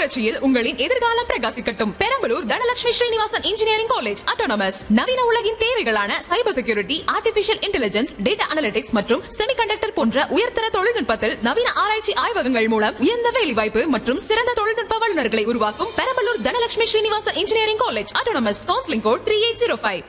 புரட்சியில் உங்களின் எதிர்காலம் பிரகாசிக்கட்டும் Perambalur Dhanalakshmi Srinivasan engineering college autonomous நவீன உலகின் தேவைகளான cyber security artificial intelligence data analytics மற்றும் செமிகண்டக்டர் போன்ற உயர்தர தொழில்நுட்பத்தில் நவீன ஆராய்ச்சி ஆய்வகங்கள் மூலம் உயர்ந்த வேலைவாய்ப்பு மற்றும் சிறந்த தொழில்நுட்ப வல்லுநர்களை உருவாக்கும் Perambalur Dhanalakshmi Srinivasan engineering college autonomous counselling code three eight zero five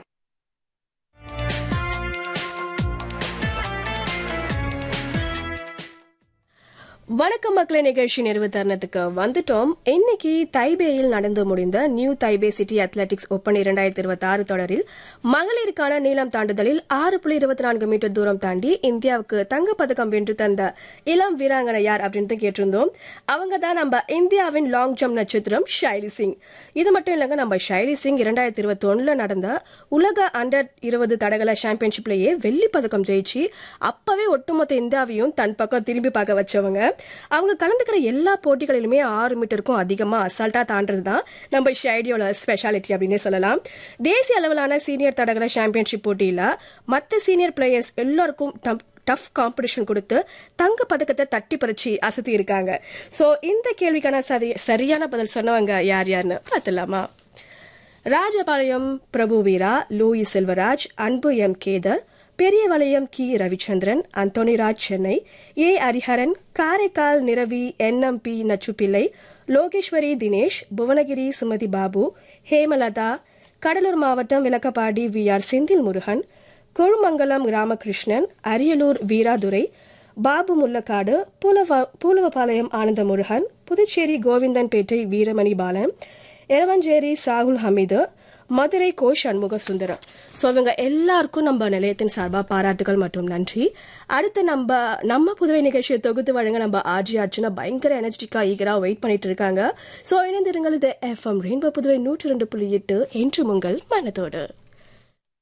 வணக்கம் மக்களே நிகழ்ச்சி நிறைவு தருணத்துக்கு வந்துட்டோம் இன்னைக்கு தைபேயில் நடந்து முடிந்த New Taipei City athletics open இரண்டாயிரத்தி இருபத்தி ஆறு தொடரில் மகளிருக்கான நீளம் தாண்டுதலில் ஆறு புள்ளி இருபத்தி நான்கு மீட்டர் தூரம் தாண்டி இந்தியாவுக்கு தங்கப்பதக்கம் வென்று தந்த இளம் வீராங்கனை யார் அப்படின்னு கேட்டிருந்தோம் அவங்க தான் நம்ம இந்தியாவின் லாங் ஜம்ப் நட்சத்திரம் ஷைலி சிங் இது மட்டும் இல்லைங்க நம்ம ஷைலி சிங் இரண்டாயிரத்தி இருபத்தி ஒண்ணுல நடந்த உலக அண்டர் இருபது தடகள சாம்பியன்ஷிப்லயே வெள்ளி பதக்கம் ஜெயிச்சு அப்பவே ஒட்டுமொத்த இந்தியாவையும் தன் பக்கம் திரும்பி பார்க்க வச்சவங்க அவங்க கலந்துக்கிற எல்லா போட்டிகளிலுமே ஆறு மீட்டருக்கும் அதிகமா அசால்ட்டா தாண்டது தான் நம்ம ஷைடியோட ஸ்பெஷாலிட்டி அப்படின்னே சொல்லலாம் தேசிய அளவிலான சீனியர் தடகள சாம்பியன்ஷிப் போட்டியில மற்ற சீனியர் பிளேயர்ஸ் எல்லாருக்கும் டஃப் காம்படிஷன் கொடுத்து தங்க பதக்கத்தை தட்டி பறிச்சு அசத்தி இருக்காங்க சோ இந்த கேள்விக்கான சரி சரியான பதில் சொன்னவங்க யார் யாருன்னு பார்த்துலாமா ராஜபாளையம் பிரபு வீரா லூயி செல்வராஜ் அன்பு எம் கேதர் பெரியவளையம் கி ரவிச்சந்திரன் அந்தோனிராஜ் சென்னை ஏ ஹரிஹரன் காரைக்கால் நிரவி என்எம்பி நச்சுப்பிள்ளை லோகேஸ்வரி தினேஷ் புவனகிரி சுமதி பாபு ஹேமலதா கடலூர் மாவட்டம் விளக்கப்பாடி வி ஆர் செந்தில் முருகன் கொழுமங்கலம் ராமகிருஷ்ணன் அரியலூர் வீராதுரை பாபு முல்லக்காடு பூலவ பூலவபாளையம் ஆனந்த முருகன் புதுச்சேரி கோவிந்தன்பேட்டை வீரமணி பாலன் எரவஞ்சேரி சாகுல் ஹமீது மதுரை கோ சண்முக சுந்தரம் ஸோ இவங்க எல்லாருக்கும் நம்ம நிலையத்தின் சார்பாக பாராட்டுகள் மற்றும் நன்றி அடுத்து நம்ம நம்ம புதுவை நிகழ்ச்சியை தொகுத்து வழங்க நம்ம ஆர்ஜி அர்ச்சனா பயங்கர எனர்ஜிட்டிக்கா ஈகரா வெயிட் பண்ணிட்டு இருக்காங்க ஸோ இணைந்திருங்கள் இது எஃப்எம் ரெயின்போ புதுவை நூற்றி ரெண்டு புள்ளி எட்டு என்று உங்கள் மனதோடு